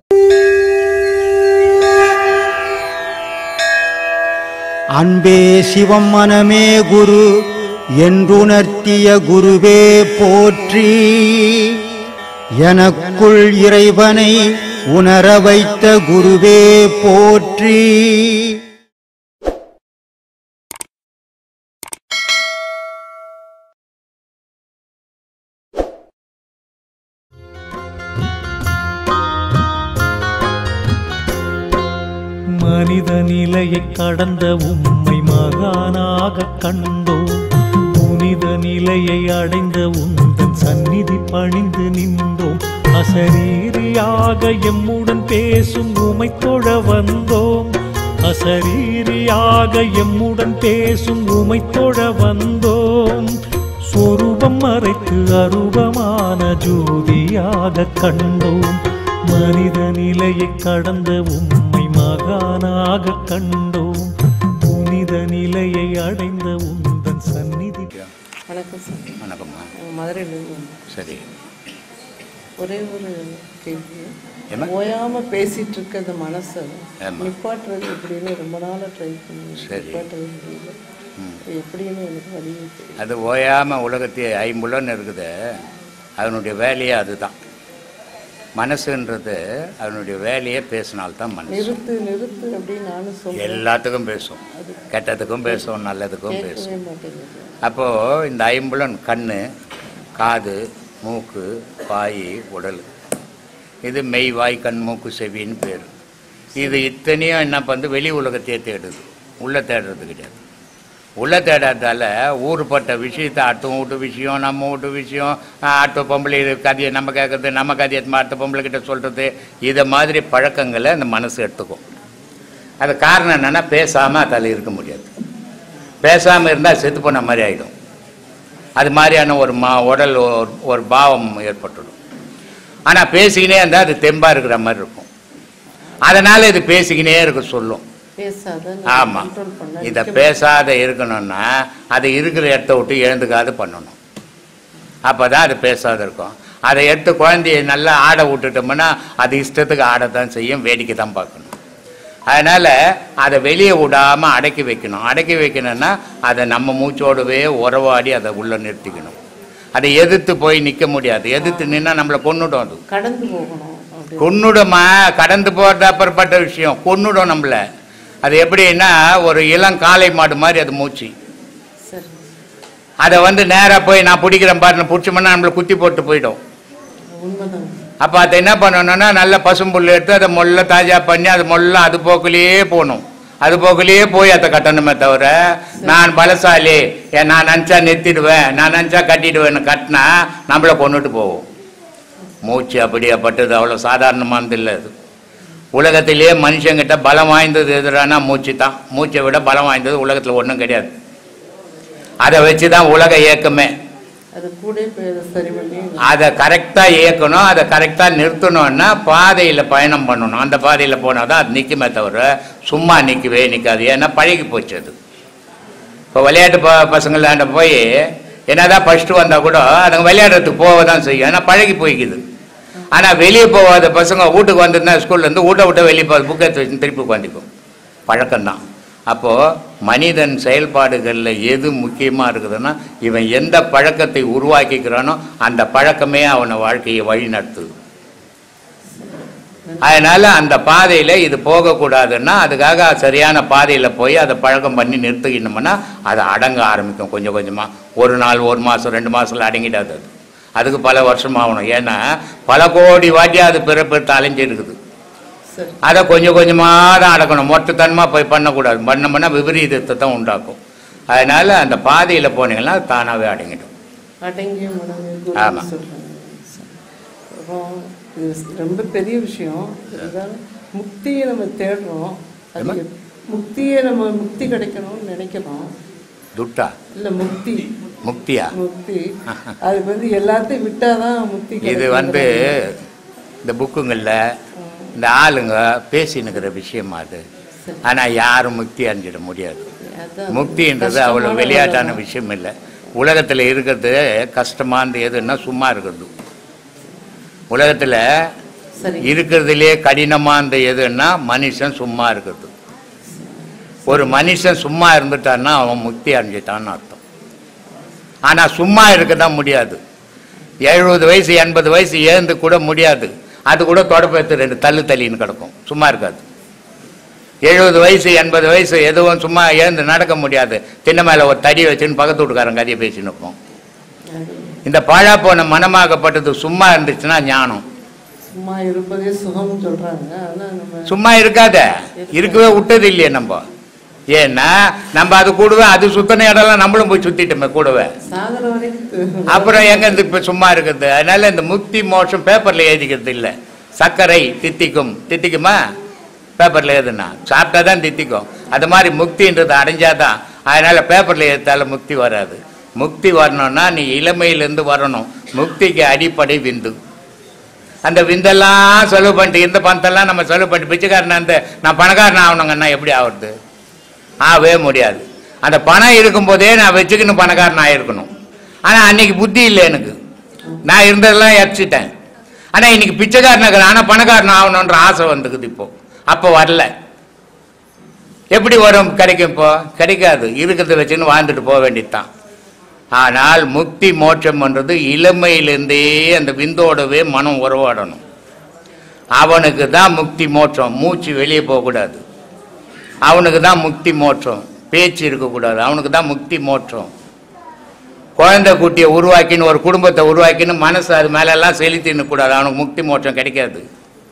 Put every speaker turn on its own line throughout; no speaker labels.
அன்பே சிவம் மனமே குரு என்றுணர்த்திய குருவே போற்றி எனக்குள் இறைவனை உணர வைத்த குருவே போற்றி
மனித நிலையை கடந்த உம்மை மகானாக கண்டோம் புனித நிலையை அடைந்த உந்தன் சந்நிதி பணிந்து நின்றோம் அசரீரியாக எம்முடன் பேசும் உமை தொழ வந்தோம் அசரீரியாக எம்முடன் பேசும் உமை தொழ வந்தோம் சொரூபம் மறைத்து அரூபமான ஜோதியாக கண்டோம் மனித நிலையை கடந்த உம்மை மகானாக கண்டோம் புனித நிலையை அடைந்த உந்தன் சந்நிதி
வணக்கம் சார்
வணக்கம்மா
நாங்கள் மதுரையிலேருந்து வந்தோம்
சரி
ஒரே ஒரு கேள்வி
என்ன?
ஓயாம பேசிட்டு இருக்க அந்த மனசை
ஆமா.
நிப்பாட்டுறது எப்படின்னு ரொம்ப நாளாக ட்ரை பண்ணி
சரி.
நிப்பாட்டவே முடியல எப்படின்னு எனக்கு வழியே தெரியல
அது ஓயாமல் உலகத்தையே ஐம்புலன்னு இருக்குது அதனுடைய வேலையே அதுதான் மனசுன்றது அதனுடைய வேலையே பேசினால்தான் மனசு
நிறுத்து நிறுத்து அப்படின்னு நானும் சொல்றேன்
எல்லாத்துக்கும் பேசும் கெட்டதுக்கும் பேசும் நல்லதுக்கும் பேசும்
கேட்கவே மாட்டேங்குது
அப்போது இந்த ஐம்புலன் கண்ணு காது மூக்கு வாய் உடல் இது மெய் வாய் கண் மூக்கு செவின்னு பேர் இது இத்தனையும் என்ன பண்ணுது வெளி உலகத்தையே தேடுது உள்ளே தேடுறது கிடையாது உள்ளே தேடாதால ஊருப்பட்ட விஷயத்தை அடுத்த வீட்டு விஷயம் நம்ம வீட்டு விஷயம் ஆஹ், அடுத்த பொம்பளை இது கதையை நம்ம கேட்கறது நம்ம கதையை எடுத்து அடுத்த பொம்பளை கிட்ட சொல்கிறது இதை மாதிரி பழக்கங்களை அந்த மனசு எடுத்துக்கும் அது காரணம் என்னென்னா பேசாமல் அதில் இருக்க முடியாது பேசாமல் இருந்தால் செத்து போன மாதிரி ஆகிடும் அது மாதிரியான ஒரு மா உடல் ஒரு ஒரு பாவம் ஏற்பட்டுடும் ஆனால் பேசிக்கினே இருந்தால் அது தெம்பாக இருக்கிற மாதிரி இருக்கும் அதனால் இது பேசிக்கினே இருக்க சொல்லும்
பேசாத
ஆமாம்
கண்ட்ரோல் பண்ண
இதை பேசாத இருக்கணும்னா அது இருக்கிற இடத்த விட்டு எழுந்துக்காது பண்ணணும் அப்போ தான் அது பேசாத இருக்கும் அதை எடுத்து குழந்தைய நல்லா ஆட விட்டுட்டோம்னா அது இஷ்டத்துக்கு ஆடத்தான் செய்யும் வேடிக்கை தான் பார்க்கணும் அதனால் அதை வெளியே விடாமல் அடக்கி வைக்கணும் அடக்கி வைக்கணும்னா அதை நம்ம மூச்சோடவே உறவாடி அதை உள்ளே நிறுத்திக்கணும் அதை எதிர்த்து போய் நிற்க முடியாது எதிர்த்து நின்னா நம்மளை கொன்னுடும் அது
கடந்து போகணும் அப்படி
கொன்னுடுமா கடந்து போகிறது அப்புறப்பட்ட விஷயம் கொன்னுடும் நம்மள அது எப்படின்னா ஒரு இளம் காளை மாடு மாதிரி அது மூச்சு
சரி
அதை வந்து நேராக போய் நான் பிடிக்கிறேன் பாருன்னு பிடிச்சோம்னா நம்மளை குத்தி போட்டு போயிடும்
உண்மைதான்
அப்போ அதை என்ன பண்ணணும்னா நல்ல பசும்புல் எடுத்து அதை மொல்ல தாஜா பண்ணி அது மொல்ல அது போக்குலேயே போகணும் அது போக்குலேயே போய் அதை கட்டணுமே தவிர நான் பலசாலி ஏன் நான் நினச்சா நிறுத்திடுவேன் நான் நினச்சா கட்டிடுவேன்னு கட்டினா நம்மளை கொண்டுட்டு போவோம் மூச்சு அப்படியாப்பட்டது அவ்வளோ சாதாரணமானது இல்லை அது உலகத்திலேயே மனுஷங்கிட்ட பலம் வாய்ந்தது எதுறானா மூச்சு தான் மூச்சை விட பலம் வாய்ந்தது உலகத்தில் ஒன்றும் கிடையாது அதை வச்சு தான் உலக இயக்கமே
அது கூட போய் அதை சரி பண்ணி
அதை கரெக்டாக இயக்கணும் அதை கரெக்டாக நிறுத்தணும்னா பாதையில் பயணம் பண்ணணும் அந்த பாதையில் போனால் தான் அது நிற்குமே தவிர சும்மா நிற்கவே நிற்காது ஏன்னா பழகி போச்சு அது இப்போ விளையாட்டு ப பசங்களாண்ட போய் என்னதான் ஃபஸ்ட்டு வந்தால் கூட அதுங்க விளையாடுறதுக்கு போக தான் செய்யும் ஏன்னா பழகி போய்க்குது ஆனால் வெளியே போகாத பசங்க வீட்டுக்கு வந்துருந்தா ஸ்கூல்லேருந்து வீட்டை விட்டு வெளியே போகாது புக் எடுத்து வச்சு திருப்பி உட்காந்துக்கும் பழக்கம்தான் அப்போது மனிதன் செயல்பாடுகளில் எது முக்கியமாக இருக்குதுன்னா இவன் எந்த பழக்கத்தை உருவாக்கிக்கிறானோ அந்த பழக்கமே அவனை வாழ்க்கையை வழி நடத்துது அதனால் அந்த பாதையில் இது போகக்கூடாதுன்னா அதுக்காக சரியான பாதையில் போய் அதை பழக்கம் பண்ணி நிறுத்திக்கணும்னா அது அடங்க ஆரம்பிக்கும் கொஞ்சம் கொஞ்சமாக ஒரு நாள் ஒரு மாதம் ரெண்டு மாதத்தில் அடங்கிடாது அது அதுக்கு பல வருஷம் ஆகணும் ஏன்னா பல கோடி வாட்டி அது பிறப்பெடுத்து அலைஞ்சு இருக்குது
சரி
அதை கொஞ்சம் கொஞ்சமாக தான் அடக்கணும் மொத்தத்தனமாக போய் பண்ணக்கூடாது பண்ணோம்னா விபரீதத்தை தான் உண்டாக்கும் அதனால் அந்த பாதையில் போனீங்கன்னா அது தானாகவே அடங்கிடும்
அடங்கிய மனமே
ஆமா.
குருன்னு சொல்றாங்க சரி. அப்புறம் இது ரொம்ப பெரிய விஷயம் இருந்தாலும் முக்தியை நம்ம தேடுறோம் அது
என்ன?
எப்- முக்தியை நம்ம முக்தி கிடைக்கணும்னு நினைக்கிறோம்
துட்டா
இல்ல முக்தி
முக்தியா
முக்தி அதுக்கு வந்து எல்லாத்தையும் விட்டாதான் முக்தி
இது
கிடைக்கும்.
வந்து இந்த புக்குங்களில் இந்த ஆளுங்க பேசினுக்கிற விஷயமா அது ஆனால் யாரும் முக்தி அடைஞ்சிட முடியாது
அதான்
முக்தின்றது அவ்வளோ
கஷ்டமான
விளையாட்டான
வேலை தான்.
விஷயம் இல்லை உலகத்தில் இருக்கிறது கஷ்டமானது எதுன்னா சும்மா இருக்கிறது உலகத்தில்
சரி
இருக்கிறதுலே கடினமானது எதுன்னா மனுஷன் சும்மா இருக்கிறது ஒரு மனுஷன் சும்மா இருந்துட்டான்னா அவன் முக்தி அடைஞ்சிட்டான்னு அர்த்தம் ஆனா சும்மா இருக்க தான் முடியாது எழுபது வயசு எண்பது வயசு ஏந்து கூட முடியாது அது கூட தொடப்பத்து ரெண்டு தள்ளு தள்ளின்னு கிடக்கும் சும்மா இருக்காது எழுபது வயசு எண்பது வயசு எதுவும் சும்மா ஏந்து நடக்க முடியாது திண்ணை மேல ஒரு தடி வச்சுன்னு பக்கத்து வீட்டுக்காரன் கதையை பேசின்னு இருப்போம் இந்த பாழா போன மனமாகப்பட்டது சும்மா இருந்துச்சுன்னா ஞானம்
சும்மா இருப்பதே சுகம்னு சொல்றாங்க ஆனா நம்ம
சும்மா இருக்காத இருக்கவே விட்டது இல்லையே நம்ம ஏன்னா நம்ம அது கூடவே அது சுத்தின இடம்லாம் நம்மளும் போய் சுத்திட்டோமே கூடவே
சாகர வரைக்கும்
அப்புறம் எங்க இருந்து இப்ப சும்மா இருக்குது அதனால இந்த முக்தி மோட்சம் பேப்பர்ல எழுதிக்கிறது இல்ல சர்க்கரை தித்திக்கும் தித்திக்குமா பேப்பர்ல எழுதுனா சாப்பிட்டா தான் தித்திக்கும் அது மாதிரி முக்தின்றது அடைஞ்சாதான் அதனால பேப்பர்ல எழுத்தால முக்தி வராது முக்தி வரணும்னா நீ இளமையிலிருந்து வரணும் முக்திக்கு அடிப்படை விந்து அந்த விந்தெல்லாம் செலவு பண்ணிட்டு இந்த பணத்தெல்லாம் நம்ம செலவு பண்ணிட்டு பிச்சைக்காரன் அந்த நான் பணக்காரன் ஆகணுங்கன்னா எப்படி ஆகுறது ஆகவே முடியாது அந்த பணம் இருக்கும்போதே நான் வச்சுக்கணும் பணக்காரன் ஆயிருக்கணும் ஆனால் அன்னைக்கு புத்தி இல்லை எனக்கு நான் இருந்ததெல்லாம் எரிச்சிட்டேன் ஆனால் இன்னைக்கு பிச்சைக்காரன் இருக்கிறேன் ஆனால் பணக்காரன் ஆகணுன்ற ஆசை வந்துக்குது இப்போ அப்போ வரல எப்படி வரும் கிடைக்கும் இப்போ கிடைக்காது இருக்கிறத வச்சுன்னு வாழ்ந்துட்டு போக வேண்டியதுதான் ஆனால் முக்தி மோட்சம்ன்றது இளமையிலிருந்தே அந்த விந்தோடவே மனம் உறவாடணும் அவனுக்கு தான் முக்தி மோட்சம் மூச்சு வெளியே போகக்கூடாது அவனுக்கு தான் முக்தி மோட்சம் பேச்சு இருக்கக்கூடாது அவனுக்கு தான் முக்தி மோட்சம் குழந்தை குட்டியை உருவாக்கின்னு ஒரு குடும்பத்தை உருவாக்கின்னு மனசு அது மேலெல்லாம் செலுத்தின்னு கூடாது அவனுக்கு முக்தி மோட்சம் கிடைக்காது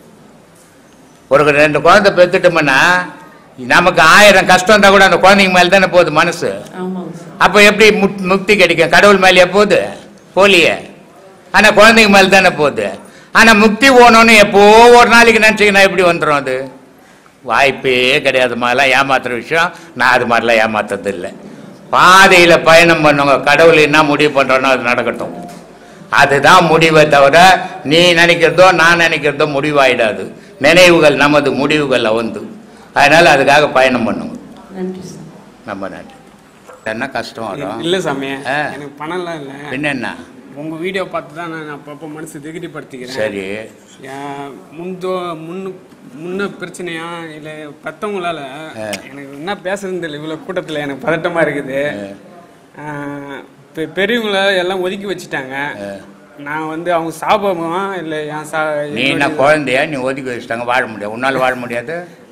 ஒரு ரெண்டு குழந்தை பெற்றுட்டோம்னா நமக்கு ஆயிரம் கஷ்டம் இருந்தால் கூட அந்த குழந்தைங்க மேலே தானே போகுது மனசு
ஆமாங்க சார்
அப்போ எப்படி முக்- முக்தி கிடைக்கும் கடவுள் மேலேயே போகுது போலியே ஆனால் குழந்தைங்க மேலே தானே போகுது ஆனால் முக்தி போகணும்னு எப்போ ஒரு நாளைக்கு நினச்சிங்கன்னா எப்படி வந்துடும் அது வாய்ப்பே கிடையாது மாதிரிலாம் ஏமாத்துற விஷயம் நான் அது மாதிரிலாம் ஏமாத்துறது இல்லை பாதையில் பயணம் பண்ணுங்க கடவுள் என்ன முடிவு பண்ணுறோன்னோ அது நடக்கட்டும் அதுதான் முடிவை தவிர நீ நினைக்கிறதோ நான் நினைக்கிறதோ முடிவாயிடாது நினைவுகள் நமது முடிவுகள் வந்து அதனால் அதுக்காக பயணம் பண்ணுங்க
நன்றி சார்
நம்ம நாட்டு என்ன கஷ்டம் வரும்
இல்ல சாமி
ஆ.
எனக்கு பணம்லாம் இல்ல
பின்ன என்ன
உங்க வீடியோ பார்த்து தான் நான் அப்பப்போ மனசு திகிரிப்படுத்திக்கிறேன்
சரி
என் முந்தோ முன்னு முன்ன பிரச்சனையா இல்ல பெத்தவங்களால எனக்கு என்ன பேசுறதுன்னு தெரியல இவ்வளவு கூட்டத்துல எனக்கு பதட்டமா இருக்குது ஆஹ் பெ- பெரியவங்கள எல்லாம் ஒதுக்கி வச்சுட்டாங்க நான் வந்து அவங்க சாபமா இல்ல என் சா
நீ என்ன குழந்தையா நீ ஒதுக்கி வச்சுட்டாங்க வாழ முடியாது உன்னால வாழ முடியாது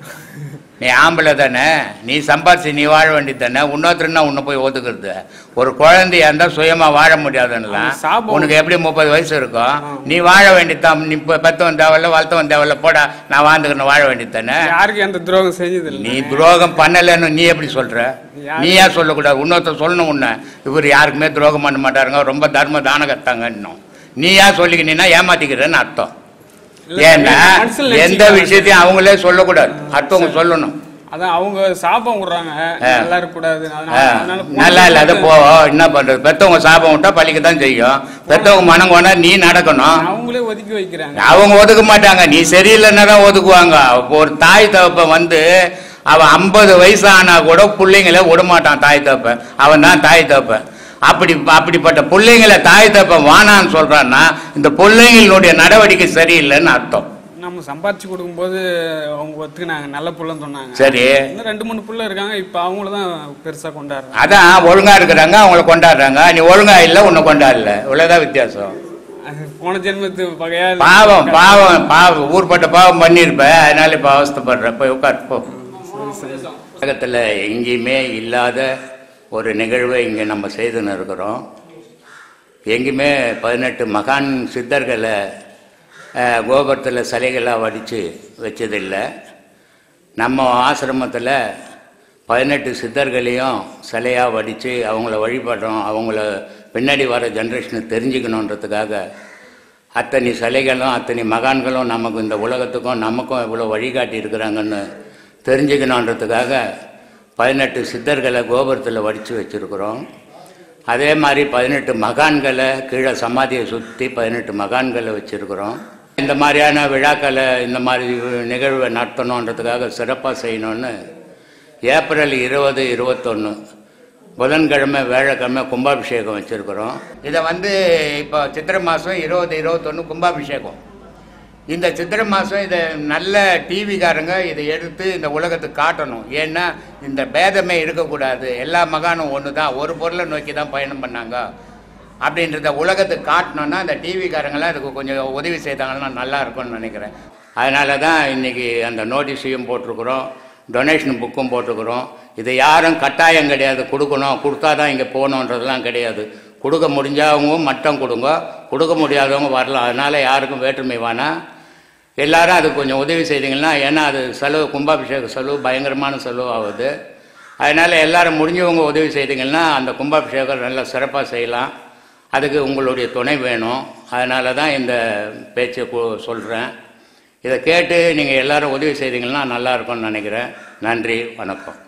நீ ஆம்பளை தானே நீ சம்பாதிச்சு நீ வாழ வேண்டியது தானே இன்னொருத்தருன்னா உன்னை போய் ஒதுக்குறது ஒரு குழந்தையா இருந்தா சுயமா வாழ முடியாதுன்னலாம்
அது சாபம்.
உனக்கு எப்படி முப்பது வயசு இருக்கும் நீ வாழ வேண்டியதுதான் நீ இப்போ பெத்தவன் தேவையில்ல வளர்த்தவன் தேவையில்ல போடா நான் வாழ்ந்துக்கணும் வாழ வேண்டியது தானே
யாருக்கும் எந்த துரோகம் செஞ்சது இல்லை
நீ துரோகம் பண்ணலைன்னு நீ எப்படி சொல்ற நீ ஏன் சொல்லக்கூடாது இன்னொருத்தர் சொல்லணும் உன்னை இவர் யாருக்குமே துரோகம் பண்ண மாட்டாருங்க ரொம்ப தர்ம தான கத்தாங்கன்னும் நீ ஏன் சொல்லிக்கினீன்னா ஏமாத்திக்கிறேன்னு அர்த்தம்
இல்ல,
ஏன்னா
மனசுல
எந்த
நினைச்சுக்கிறாங்க.
விஷயத்தையும் அவங்களே சொல்லக்கூடாது அடுத்தவங்க சொல்லணும்
அதான் அவங்க சாபம் விடுறாங்க நல்லா இருக்கக்கூடாது அதனால-
ஆ,
அதனால
நல்லா இல்ல அதை போ என்ன பண்றது பெத்தவங்க சாபம் விட்டா பழிக்க தான் செய்யும் பெத்தவங்க மனம் கொண்டா நீ நடக்கணும்
அவங்களே ஒதுக்கி வைக்கிறாங்க
அவங்க ஒதுக்க மாட்டாங்க நீ சரியில்லைன்னா தான் ஒதுக்குவாங்க அப்போ ஒரு தாய் தகப்ப வந்து அவன் ஐம்பது வயசு ஆனா கூட பிள்ளைங்கள விடமாட்டான் தாய் தகப்ப அவன் தான் தாய் தகப்ப அப்படி அப்படிப்பட்ட பிள்ளைங்களை தாய் தகப்ப வானான்னு சொல்றான்னா இந்த பிள்ளைங்களுடைய நடவடிக்கை சரியில்லைன்னு அர்த்தம்
நம்ம சம்பாரிச்சு கொடுக்கும்போது அவங்க ஒத்துக்கினாங்க நல்ல புள்ளன்னு சொன்னாங்க
சரி
இன்னும் ரெண்டு மூணு புள்ள இருக்காங்க இப்ப அவங்கள தான் பெருசா கொண்டாடுறாங்க
அதான் ஒழுங்கா இருக்கிறாங்க அவங்கள கொண்டாடுறாங்க நீ ஒழுங்கா இல்லை உன்னை கொண்டாடல இவ்வளவுதான் வித்தியாசம்
அது போன ஜென்மத்து பகையா இல்ல-
பாவம் பாவம் பாவம் ஊர்பட்ட பாவம் பண்ணியிருப்ப அதனால இப்ப அவஸ்தைப்படுற போய் உட்கார் போ உலகத்தில் எங்கேயுமே இல்லாத ஒரு நிகழ்வை இங்கே நம்ம செய்துன்னு இருக்கிறோம் எங்கேயுமே பதினெட்டு மகான் சித்தர்களை அஹ், கோபுரத்தில் சிலைகளாக வடித்து வச்சதில்லை நம்ம ஆசிரமத்தில் பதினெட்டு சித்தர்களையும் சிலையாக வடித்து அவங்கள வழிபடுறோம் அவங்கள பின்னாடி வர ஜென்ரேஷனுக்கு தெரிஞ்சுக்கணுன்றதுக்காக அத்தனை சிலைகளும் அத்தனை மகான்களும் நமக்கு இந்த உலகத்துக்கும் நமக்கும் இவ்வளோ வழிகாட்டி இருக்கிறாங்கன்னு தெரிஞ்சுக்கணுன்றதுக்காக பதினெட்டு சித்தர்களை கோபுரத்தில் வடித்து வச்சுருக்குறோம் அதே மாதிரி பதினெட்டு மகான்களை கீழே சமாதியை சுற்றி பதினெட்டு மகான்களை வச்சுருக்குறோம் இந்த மாதிரியான விழாக்களை இந்த மாதிரி நிகழ்வை நடத்தணுன்றதுக்காக சிறப்பாக செய்யணும்னு ஏப்ரல் இருபது இருபத்தொன்று புதன்கிழமை வேழக்கிழமை கும்பாபிஷேகம் வச்சுருக்குறோம் இதை வந்து இப்போ சித்திரை மாதம் இருபது இருபத்தொன்று கும்பாபிஷேகம் இந்த சித்திரை மாதம் இதை நல்ல டிவிக்காரங்க இதை எடுத்து இந்த உலகத்துக்கு காட்டணும் ஏன்னா இந்த பேதமே இருக்கக்கூடாது எல்லா மகானும் ஒன்று தான் ஒரு பொருளை நோக்கி தான் பயணம் பண்ணாங்க அப்படின்றத உலகத்துக்கு காட்டணும்னா இந்த டிவிக்காரங்களாம் இதுக்கு கொஞ்சம் உதவி செய்தாங்கன்னா நல்லா இருக்கும்னு நினைக்கிறேன் அதனால தான் இன்றைக்கி அந்த நோட்டீஸையும் போட்டிருக்கிறோம் டொனேஷன் புக்கும் போட்டிருக்கிறோம் இது யாரும் கட்டாயம் கிடையாது கொடுக்கணும் கொடுத்தா தான் இங்கே போகணுன்றதெல்லாம் கிடையாது கொடுக்க முடிஞ்சவங்க மட்டம் கொடுங்க கொடுக்க முடியாதவங்க வரலாம் அதனால் யாருக்கும் வேற்றுமை வேணாம் எல்லாரும் அதுக்கு கொஞ்சம் உதவி செய்தீங்கன்னா ஏன்னா அது செலவு கும்பாபிஷேக செலவு பயங்கரமான செலவு ஆகுது அதனால் எல்லாரும் முடிஞ்சவங்க உதவி செய்தீங்கன்னா அந்த கும்பாபிஷேகம் நல்லா சிறப்பாக செய்யலாம் அதுக்கு உங்களுடைய துணை வேணும் அதனால தான் இந்த பேச்சை சொல்கிறேன் இதை கேட்டு நீங்கள் எல்லாரும் உதவி செய்தீங்கன்னா நல்லா இருக்கும்னு நினைக்கிறேன் நன்றி வணக்கம்